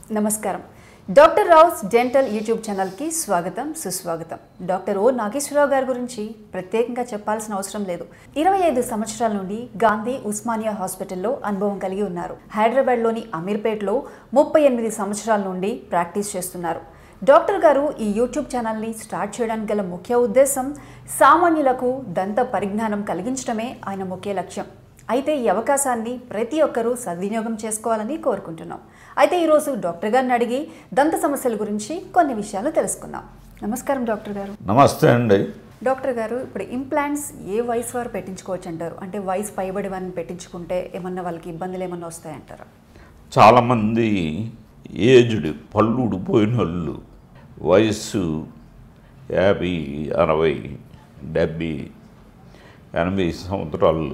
నమస్కారం doctor Rao's dental YouTube ఛానల్కి స్వాగతం సుస్వాగతం డాక్టర్ ఓ నాగేశ్వరరావు గారి గురించి ప్రత్యేకంగా చెప్పాల్సిన అవసరం లేదు ఇరవై ఐదు సంవత్సరాల నుండి గాంధీ ఉస్మానియా హాస్పిటల్లో అనుభవం కలిగి ఉన్నారు హైదరాబాద్లోని అమీర్పేట్లో ముప్పై ఎనిమిది సంవత్సరాల నుండి ప్రాక్టీస్ చేస్తున్నారు డాక్టర్ గారు ఈ యూట్యూబ్ ఛానల్ని స్టార్ట్ చేయడానికి గల ముఖ్య ఉద్దేశం సామాన్యులకు దంత పరిజ్ఞానం కలిగించడమే ఆయన ముఖ్య లక్ష్యం అయితే ఈ అవకాశాన్ని ప్రతి ఒక్కరూ సద్వినియోగం చేసుకోవాలని కోరుకుంటున్నాం అయితే ఈరోజు డాక్టర్ గారిని అడిగి దంత సమస్యల గురించి కొన్ని విషయాలు తెలుసుకుందాం నమస్కారం డాక్టర్ గారు నమస్తే అండి డాక్టర్ గారు ఇప్పుడు ఇంప్లాంట్స్ ఏ వయసు వారు పెట్టించుకోవచ్చు అంటారు అంటే వయసు పైబడి వారిని పెట్టించుకుంటే ఏమన్నా వాళ్ళకి ఇబ్బందులు ఏమన్నా వస్తాయంటారా చాలామంది ఏజ్డ్ పళ్ళు ఊడిపోయిన వాళ్ళు వయస్సు యాభై అరవై డెబ్బై ఎనభై సంవత్సరాలు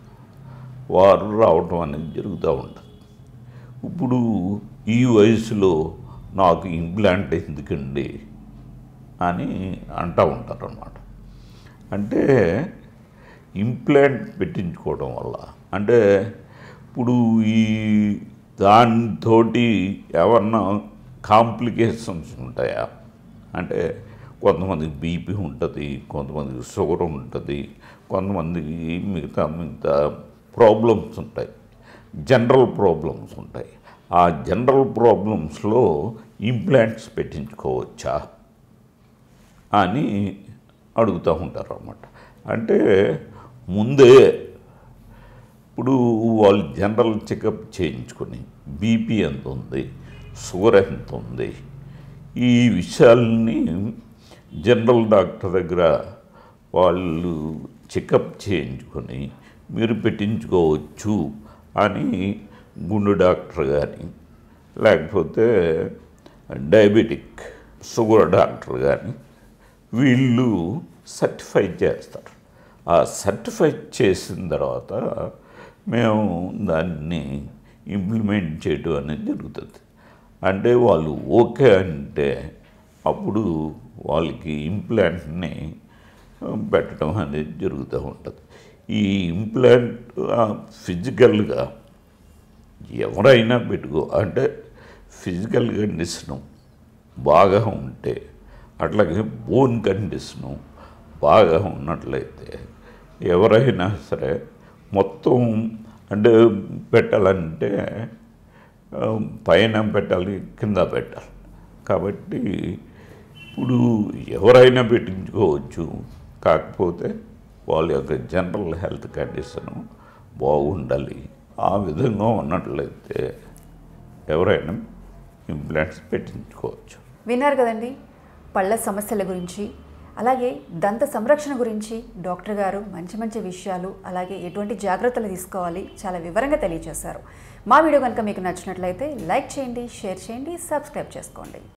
వారు రావటం అనేది జరుగుతూ ఉంటుంది ఇప్పుడు ఈ వయసులో నాకు ఇంప్లాంట్ ఎందుకండి అని అంటూ ఉంటారు అన్నమాట అంటే ఇంప్లాంట్ పెట్టించుకోవడం వల్ల అంటే ఇప్పుడు ఈ దానితోటి ఏమన్నా కాంప్లికేషన్స్ ఉంటాయా అంటే కొంతమందికి బీపీ ఉంటుంది కొంతమందికి షుగర్ ఉంటుంది కొంతమందికి మిగతా మిగతా ప్రాబ్లమ్స్ ఉంటాయి జనరల్ ప్రాబ్లమ్స్ ఉంటాయి ఆ జనరల్ ప్రాబ్లమ్స్లో ఇంప్లాంట్స్ పెట్టించుకోవచ్చా అని అడుగుతూ ఉంటారు అన్నమాట అంటే ముందే ఇప్పుడు వాళ్ళు జనరల్ చెకప్ చేయించుకొని బీపీ ఎంత ఉంది షుగర్ ఎంత ఉంది ఈ విషయాల్ని జనరల్ డాక్టర్ దగ్గర వాళ్ళు చెకప్ చేయించుకొని మీరు పెట్టించుకోవచ్చు అని గుండె డాక్టర్ కానీ లేకపోతే డయాబెటిక్ షుగర్ డాక్టర్ కానీ వీళ్ళు సర్టిఫై చేస్తారు ఆ సర్టిఫై చేసిన తర్వాత మేము దాన్ని ఇంప్లిమెంట్ చేయడం అనేది జరుగుతుంది అంటే వాళ్ళు ఓకే అంటే అప్పుడు వాళ్ళకి ఇంప్లాంట్ని పెట్టడం అనేది జరుగుతూ ఉంటుంది ఈ ఇంప్లాంట్ ఫిజికల్గా ఎవరైనా పెట్టుకో అంటే ఫిజికల్ కండిషను బాగా ఉంటే అట్లాగే బోన్ కండిషను బాగా ఉన్నట్లయితే ఎవరైనా సరే మొత్తం అంటే పెట్టాలంటే ఆ, పైన పెట్టాలి కింద పెట్టాలి కాబట్టి ఇప్పుడు ఎవరైనా పెట్టించుకోవచ్చు కాకపోతే వాళ్ళ యొక్క జనరల్ హెల్త్ కండిషను బాగుండాలి ఆ విధంగా ఉన్నట్లయితే ఎవరైనా ఇంప్లాంట్స్ పెట్టించుకోవచ్చు విన్నారు కదండి పళ్ళ సమస్యల గురించి అలాగే దంత సంరక్షణ గురించి డాక్టర్ గారు మంచి మంచి విషయాలు అలాగే ఎటువంటి జాగ్రత్తలు తీసుకోవాలి చాలా వివరంగా తెలియజేశారు మా వీడియో కనుక మీకు నచ్చినట్లయితే లైక్ చేయండి షేర్ చేయండి సబ్స్క్రైబ్ చేసుకోండి